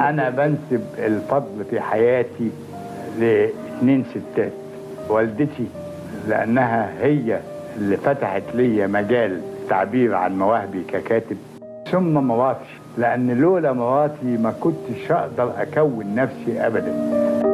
أنا بنسب الفضل في حياتي لاثنين ستات والدتي لأنها هي اللي فتحت لي مجال التعبير عن مواهبي ككاتب ثم مواطي لأن لولا مواطي ما كنتش أقدر أكون نفسي أبدا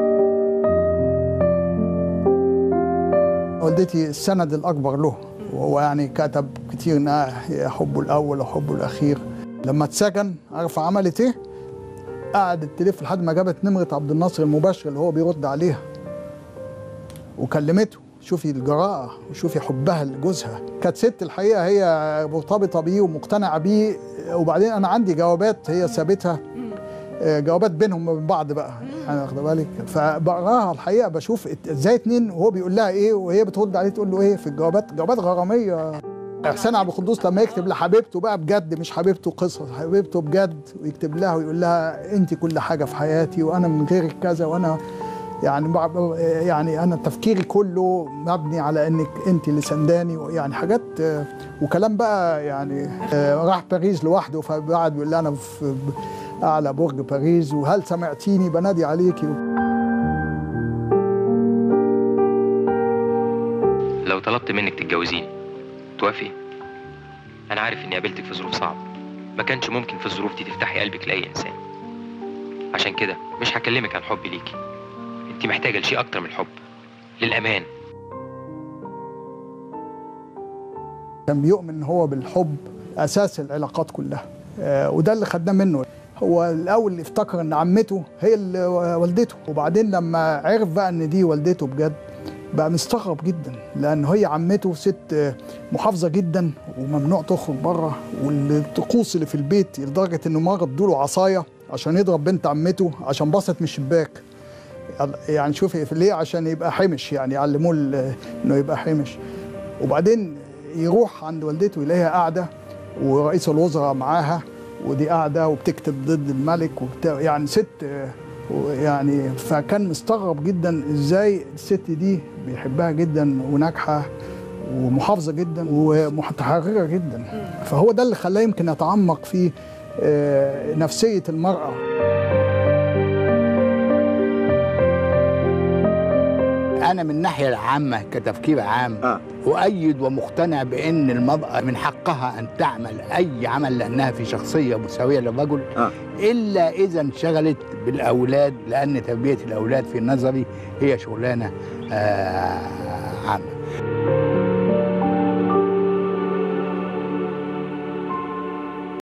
والدتي السند الأكبر له وهو يعني كتب كتير إنها هي حبه الأول وحبه الأخير لما اتسجن عارف عملت إيه؟ قعدت تلف لحد ما جابت نمرة عبد الناصر المباشر اللي هو بيرد عليها وكلمته شوفي الجراءة وشوفي حبها لجوزها كانت ست الحقيقة هي مرتبطة بيه ومقتنعة بيه وبعدين أنا عندي جوابات هي سابتها آه، جوابات بينهم وبين بعض بقى انا واخده بالك فبقراها الحقيقه بشوف ات- ازاي اتنين وهو بيقول لها ايه وهي بترد عليه تقول له ايه في الجوابات جوابات غراميه احسان عبد القدوس لما يكتب لحبيبته بقى بجد مش حبيبته قصص حبيبته بجد ويكتب لها ويقول لها انت كل حاجه في حياتي وانا من غيرك كذا وانا يعني بع- يعني انا تفكيري كله مبني على انك انت اللي سنداني يعني حاجات آه، وكلام بقى يعني آه، راح باريس لوحده فقعد بيقول لها انا في اعلى برج باريس وهل سمعتيني بنادي عليكي لو طلبت منك تتجوزيني توافقي انا عارف اني قابلتك في ظروف صعبه ما كانش ممكن في الظروف دي تفتحي قلبك لاي انسان عشان كده مش هكلمك عن حبي ليكي انت محتاجه لشيء اكتر من الحب للامان كان بيؤمن ان هو بالحب اساس العلاقات كلها آه، وده اللي خدناه منه هو الاول اللي افتكر ان عمته هي اللي والدته وبعدين لما عرف بقى ان دي والدته بجد بقى مستغرب جدا لان هي عمته ست آه، محافظه جدا وممنوع تخرج بره والطقوس اللي في البيت لدرجه انه مره ادوله عصايه عشان يضرب بنت عمته عشان بصت من الشباك يعني شوفي في ليه عشان يبقى حمش يعني يعلموه ال- انه يبقى حمش وبعدين يروح عند والدته يلاقيها قاعده ورئيس الوزراء معاها ودي قاعده وبتكتب ضد الملك وبتاع يعني ست آه، يعني فكان مستغرب جدا ازاي الست دي بيحبها جدا وناجحه ومحافظه جدا ومتحرره جدا فهو ده اللي خلاه يمكن يتعمق في آه، نفسيه المراه انا من الناحيه العامه كتفكير عام آه. اؤيد ومقتنع بان المراه من حقها ان تعمل اي عمل لانها في شخصيه مساويه للرجل آه. الا اذا انشغلت بالاولاد لان تربيه الاولاد في نظري هي شغلانه آه عامه